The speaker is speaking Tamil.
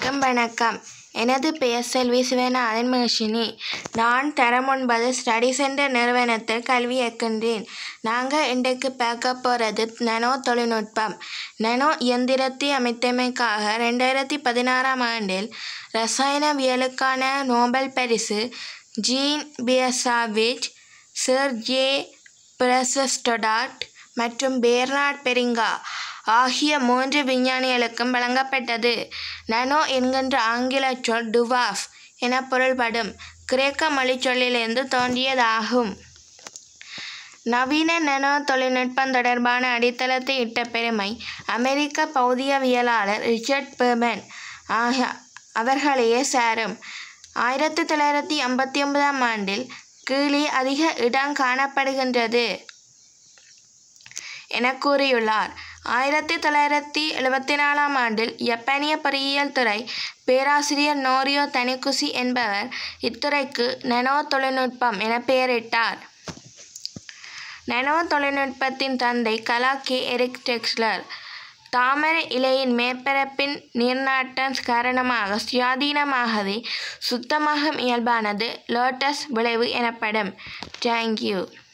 அனைவருக்கும் வணக்கம் எனது பெயர் செல்வி சிவநாதன் மகிஷினி நான் தரம் ஒன்பது ஸ்டடி சென்டர் நிறுவனத்தில் கல்வி கற்கின்றேன் நாங்கள் இன்றைக்கு பார்க்க போகிறது நனோ தொழில்நுட்பம் நனோ இயந்திரத்தை அமைத்தமைக்காக ரெண்டாயிரத்தி பதினாறாம் ஆண்டில் ரசாயனவியலுக்கான நோபல் பரிசு ஜீன் பியசாவிச் சர் ஜே பிரசஸ்டடாட் மற்றும் பேர்னாட் பெரிங்கா ஆகிய மூன்று விஞ்ஞானிகளுக்கும் வழங்கப்பட்டது நனோ என்கின்ற ஆங்கில சொல் டுவாஃப் என பொருள்படும் கிரேக்க மொழிச் சொல்லிலிருந்து தோன்றியதாகும் நவீன நானோ தொழில்நுட்பம் தொடர்பான அடித்தளத்தை இட்ட பெருமை அமெரிக்க பௌதிகவியலாளர் ரிச்சர்ட் பெர்மன் ஆக அவர்களையே சாரும் ஆயிரத்தி தொள்ளாயிரத்தி ஐம்பத்தி ஒன்பதாம் ஆண்டில் கீழே அதிக இடம் காணப்படுகின்றது என கூறியுள்ளார் ஆயிரத்தி தொள்ளாயிரத்தி எழுபத்தி நாலாம் ஆண்டில் ஜப்பானிய பொறியியல் துறை பேராசிரியர் நோரியோ தனிகுசி என்பவர் இத்துறைக்கு நனோ தொழில்நுட்பம் என பெயரிட்டார் நனோ தொழில்நுட்பத்தின் தந்தை கலாக்கே எரிக் டெக்ஸ்லர் தாமரை இலையின் மேற்பரப்பின் நீர்நாட்டம் காரணமாக சுயாதீனமாகவே சுத்தமாகும் இயல்பானது லோட்டஸ் விளைவு எனப்படும் தேங்க்யூ